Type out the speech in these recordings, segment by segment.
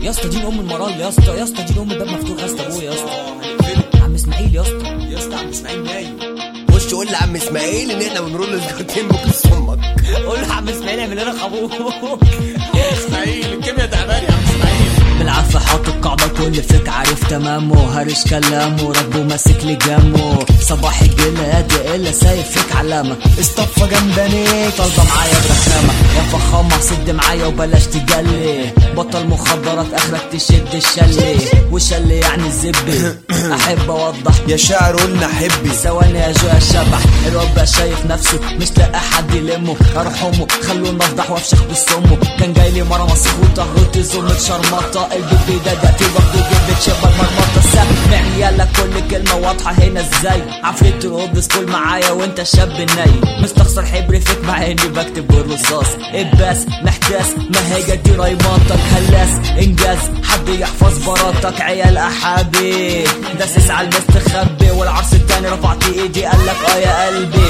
يا اسطى دين ام المرال يا اسطى يا اسطى دين ام الباب مفتوح يا اسطى ابويا يا اسطى عم اسماعيل يا اسطى يا اسطى عم اسماعيل نايم خش قول لعم اسماعيل ان احنا بنرول سجارتين بكس امك قول له عم اسماعيل اعمل لنا خابوك اسماعيل الكيمياء تعبان يا عم اسماعيل بالعافية حاطط قاعدة كل فيك عارف تمامه هرش كلامه راكبه ماسك لجامه صباح الجلاد الا سايب فيك علامة اصطفى جنبانيك طالبة معايا برخامة يا فخامة سد معايا وبلاش تجلي بطل مخدرات اخرك تشد الشلي والشلي يعني الزبي احب اوضح يا شاعر قلنا حبي ثواني يا جو يا شبح الواد بقى شايف نفسه مش لاقي حد يلمه ارحمه خلوني افضح وافشخ بالسمه كان جاي لي مره مسيح وطهرت زوم شرمطه البيبي ده جاتي برضه جبت شبك مرمطه سامع يلا كل كلمه واضحه هنا ازاي عفريت القدس كل معايا وانت شاب ناي مستخسر حبر فيك مع اني بكتب بالرصاص اباس محتاس ما هي دي ريمانتك هلاس انجاز حد يحفظ براتك عيال احابي داسس على المستخبي والعرس التاني رفعت ايدي قالك اه يا قلبي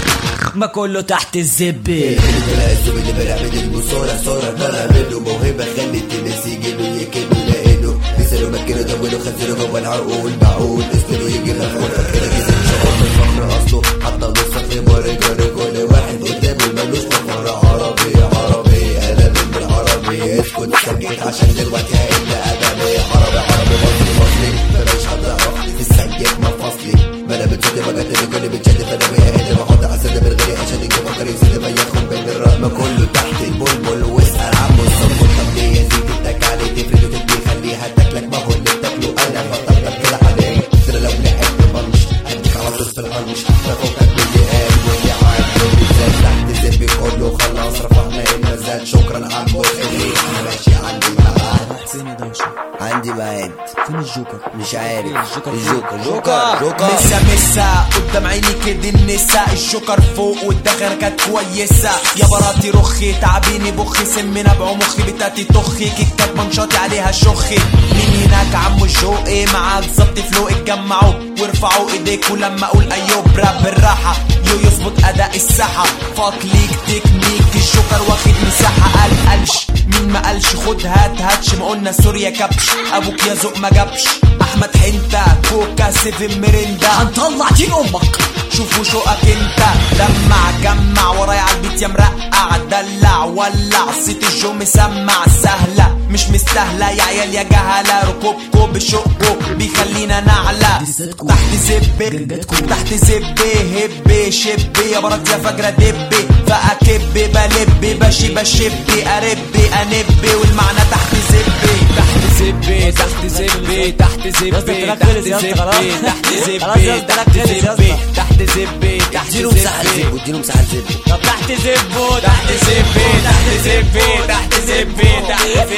ما كله تحت الزبي الاسلوب اللي بيعمل البصوره صوره طلع منه موهبه خلت الناس يجيله يكلوا لانه لسانه مكنه دوله خزنه جوه العقول معقول اسلوبه يجي مفعول فكده جزء شغل من الفخر اصله حتى نص في مرجان كل واحد قدامه ملوش فخر عربي عربي انا من بالعربي اسكت سكت عشان دلوقتي هقل ادبي عربي عربي مصري مصري فمش هتعرف تسجل مفاصلي ما انا بتشد بجد كل بتشد فانا بيها هنا بحط عسل بالغالي عشان يجي فكر يزيد فيدخل بين الرقم كله تحت البلبل واسال عمو الصنبل طب ليه يزيد التك عليه تفرد وتدي خليها تاكلك ما هو اللي بتاكله انا بطلت كده عليك ترى لو لعبت بنش هديك على طول في الهنش فوقك من اللي قال واللي عاد واللي زاد تحت زبي كله خلاص رفعنا المزاد شكرا على المخرج انا ماشي عندي ميعاد فين يا دوشه عندي ميعاد فين الجوكر مش عارف الجوكر الجوكر جوكر. جوكر مسا مسا قدام عيني كده النساء الشكر فوق والدخر كانت كويسة يا براتي رخي تعبيني بخي سم نبع مخي بتاتي تخي كيكات منشاطي عليها شخي مين هناك عمو الجوقي معاك ظبط فلوق اتجمعوا وارفعوا ايديكوا لما اقول ايوب راب بالراحة يو يظبط اداء الساحة فاك ليك تكنيك الجوكر واخد مساحة قال قالش مين ما قالش خد هات هاتش ما قلنا سوريا كبش ابوك يا ذوق ما جابش احمد حنتا كوكا سيفن ميريندا هنطلع دين امك شوفوا شوقك انت دمع جمع ورايا عالبيت يا مرقع دلع ولع صيت الجو مسمع سهلة مش مستاهلة يا عيال يا جهلة ركوبكو بشقه بيخلينا نعلى ديستكو. تحت زبي جنجتكو. تحت زبي هبي شبي يا برات يا فجرة دبي فأكبي بلبي بشي بشبي أربي أنبي والمعنى تحت زبي تحت زبي تحت زبي تحت زبي يا اسطى تحت الكلام خلص يا اسطى، خلاص. زبي تحت خلاص يا زبي اسطى، تحت الكلام خلص يا زبي اسطى. تحت زبي تحت اديله مساحه زبي لزبه اديله مساحه لزبه طب تحت زبه تحت زبي تحت زبي تحت زبي تحت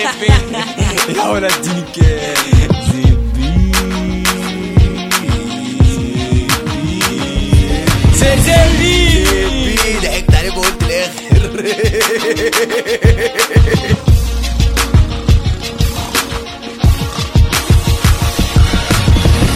زبي يا ولد اديني كام زبي زبي ضحكت عليك وقلت الاخر